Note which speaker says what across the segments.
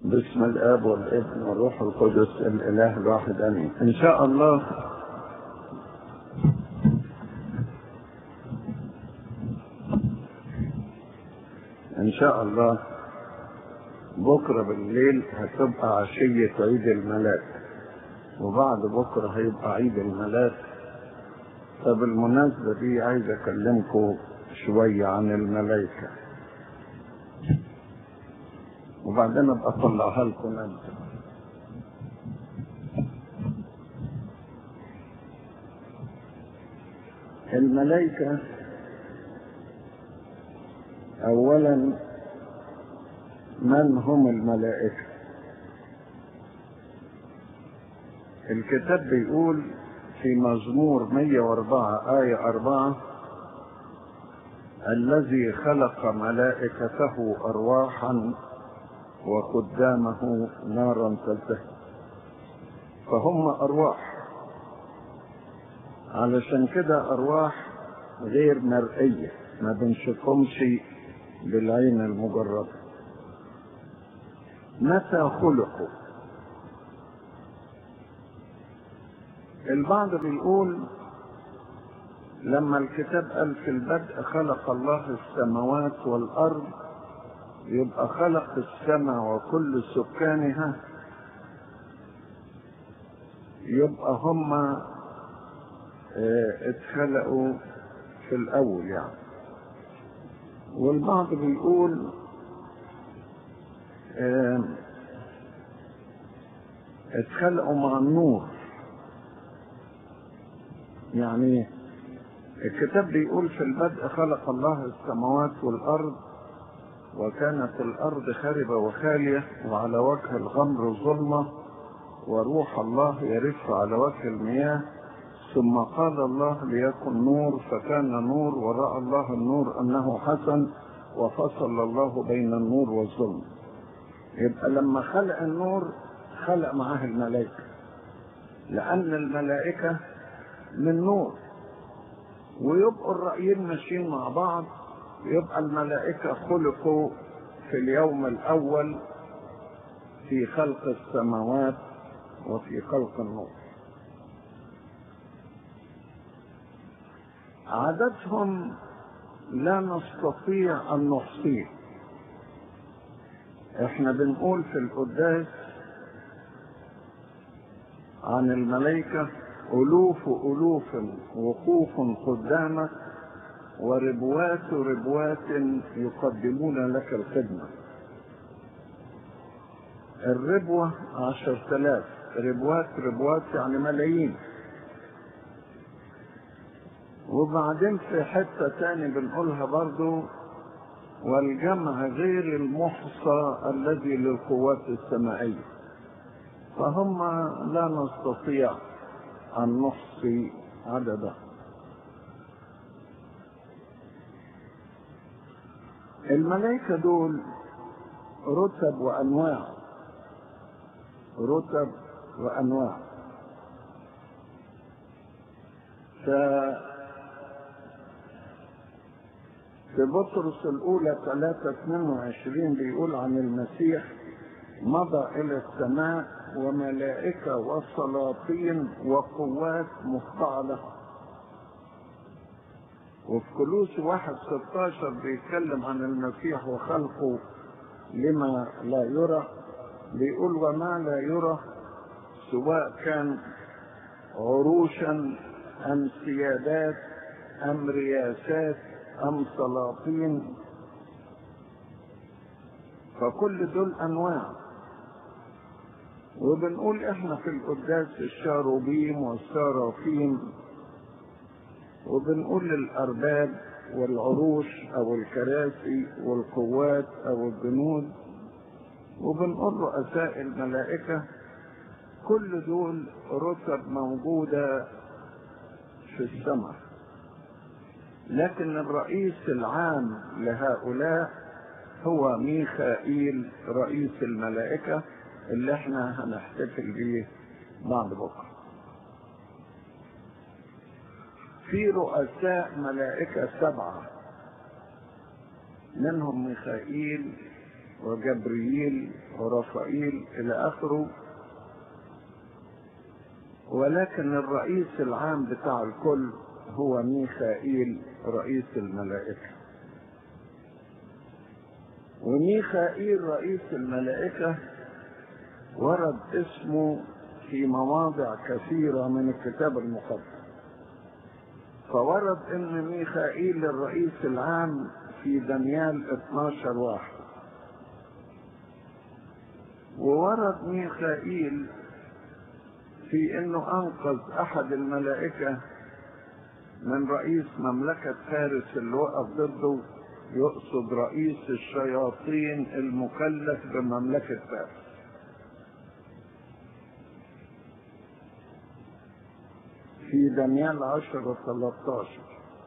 Speaker 1: باسم الاب والابن والروح القدس الاله الواحد امين ان شاء الله ان شاء الله بكره بالليل هتبقى عشيه عيد الملاك وبعد بكره هيبقى عيد الملاك فبالمناسبه دي عايز اكلمكم شويه عن الملائكه وبعدين ابقى اطلعها لكم انت الملائكة أولا من هم الملائكة الكتاب بيقول في مزمور 104 آية 4 الذي خلق ملائكته أرواحا وقدامه نارا تلتهب فهم أرواح علشان كده أرواح غير مرئية ما بنشوفهمش بالعين المجردة متى خلقوا البعض بيقول لما الكتاب قال في البدء خلق الله السماوات والأرض يبقى خلق السماء وكل سكانها يبقى هم اه اتخلقوا في الأول يعني والبعض بيقول اه اتخلقوا مع النور يعني الكتاب بيقول في البدء خلق الله السماوات والأرض وكانت الأرض خاربة وخالية وعلى وجه الغمر ظلمة وروح الله يرف على وجه المياه ثم قال الله ليكن نور فكان نور ورأى الله النور أنه حسن وفصل الله بين النور والظلم يبقى لما خلق النور خلق معاه الملائكة لأن الملائكة من نور ويبقوا الرأيين ماشيين مع بعض يبقى الملائكة خلقوا في اليوم الأول في خلق السماوات وفي خلق النور عددهم لا نستطيع أن نحصيه احنا بنقول في القداس عن الملائكة ألوف ألوف وقوف قدامك وربوات ربوات يقدمون لك الخدمة الربوة عشر تلاف ربوات ربوات يعني ملايين وبعدين في حتة تاني بنقولها برضو والجمع غير المحصى الذي للقوات السمائية فهم لا نستطيع أن نحصي عددهم الملائكة دول رتب وأنواع رتب وأنواع ف في بطرس الأولى 3 22 بيقول عن المسيح مضى إلى السماء وملائكة وسلاطين وقوات مخضعة له وفي كلوس واحد 16 بيتكلم عن المسيح وخلقه لما لا يرى بيقول وما لا يرى سواء كان عروشا أم سيادات أم رياسات أم سلاطين فكل دول أنواع وبنقول احنا في القداس الشاروبيم والسرافيم وبنقول للأرباب والعروش أو الكراسي والقوات أو الجنود وبنقول رؤساء الملائكة كل دول رتب موجودة في السماء لكن الرئيس العام لهؤلاء هو ميخائيل رئيس الملائكة اللي احنا هنحتفل بيه بعد بكره في رؤساء ملائكة سبعة منهم ميخائيل وجبريل ورفائيل إلى آخره ولكن الرئيس العام بتاع الكل هو ميخائيل رئيس الملائكة وميخائيل رئيس الملائكة ورد اسمه في مواضع كثيرة من الكتاب المقدس فورد ان ميخائيل الرئيس العام في دانيال 12 واحد وورد ميخائيل في انه انقذ احد الملائكة من رئيس مملكة فارس اللي وقف ضده يقصد رئيس الشياطين المكلف بمملكة فارس في دانيال عشر وثلاثة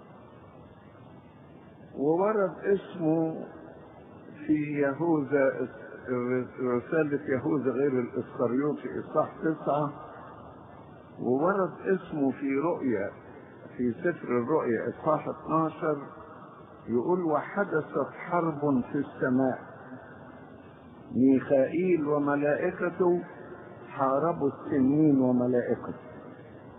Speaker 1: وورد اسمه في يهوذا رسالة يهوذا غير الإسخريوطي إصحاح تسعة وورد اسمه في رؤيا في سفر الرؤيا إصحاح 12 يقول وحدثت حرب في السماء ميخائيل وملائكته حاربوا السنين وملائكته